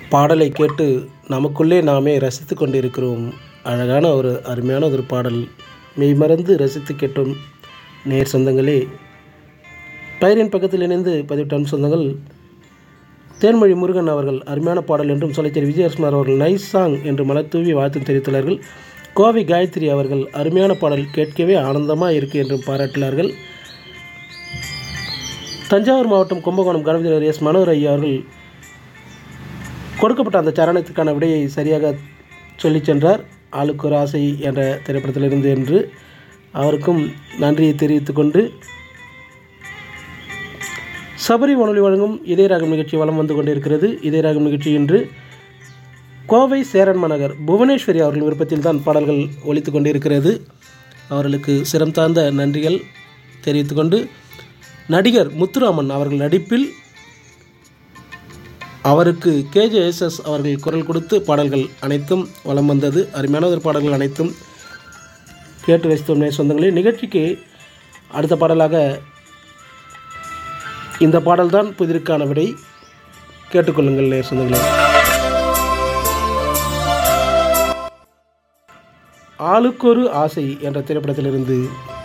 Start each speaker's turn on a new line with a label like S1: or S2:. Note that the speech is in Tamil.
S1: பாடலை கேட்டு நமக்குள்ளே நாமே ரசித்து கொண்டிருக்கிறோம் அழகான ஒரு அருமையான ஒரு பாடல் மெய்மறந்து ரசித்து கேட்டோம் நேர் சொந்தங்களே டயரின் பக்கத்தில் இணைந்து பதிவிட்ட சொந்தங்கள் தேன்மொழி முருகன் அவர்கள் அருமையான பாடல் என்றும் சொலைச்சேரி விஜயகுமார் அவர்கள் நைஸ் சாங் என்று மலத்தூவி வாழ்த்து தெரிவித்துள்ளார்கள் கோவை காயத்ரி அவர்கள் அருமையான பாடல் கேட்கவே ஆனந்தமாக இருக்குது என்றும் பாராட்டினார்கள் தஞ்சாவூர் மாவட்டம் கும்பகோணம் கணபதி எஸ் மனோகர் ஐயா அவர்கள் கொடுக்கப்பட்ட அந்த சரணத்துக்கான விடையை சரியாக சொல்லிச் சென்றார் ஆளுக்கு ஒரு ஆசை என்ற திரைப்படத்திலிருந்து என்று அவருக்கும் நன்றியை தெரிவித்துக் கொண்டு சபரி வானொலி வழங்கும் இதயராகம் நிகழ்ச்சி வலம் வந்து கொண்டிருக்கிறது இதயராகம் நிகழ்ச்சி இன்று கோவை சேரன் மாநகர் புவனேஸ்வரி அவர்கள் விருப்பத்தில் தான் பாடல்கள் ஒலித்து கொண்டிருக்கிறது அவர்களுக்கு சிரம் தாழ்ந்த நன்றிகள் தெரிவித்துக்கொண்டு நடிகர் முத்துராமன் அவர்கள் நடிப்பில் அவருக்கு கேஜேஎஸ்எஸ் அவர்கள் குரல் கொடுத்து பாடல்கள் அனைத்தும் வலம் வந்தது அருமையான ஒரு பாடல்கள் அனைத்தும் கேட்டு ரசித்தோம் நேர் சொந்தங்களே நிகழ்ச்சிக்கு அடுத்த பாடலாக இந்த பாடல்தான் புதிருக்கான விடை கேட்டுக்கொள்ளுங்கள் நேர் சொந்தங்களே ஆளுக்கொரு ஆசை என்ற திரைப்படத்திலிருந்து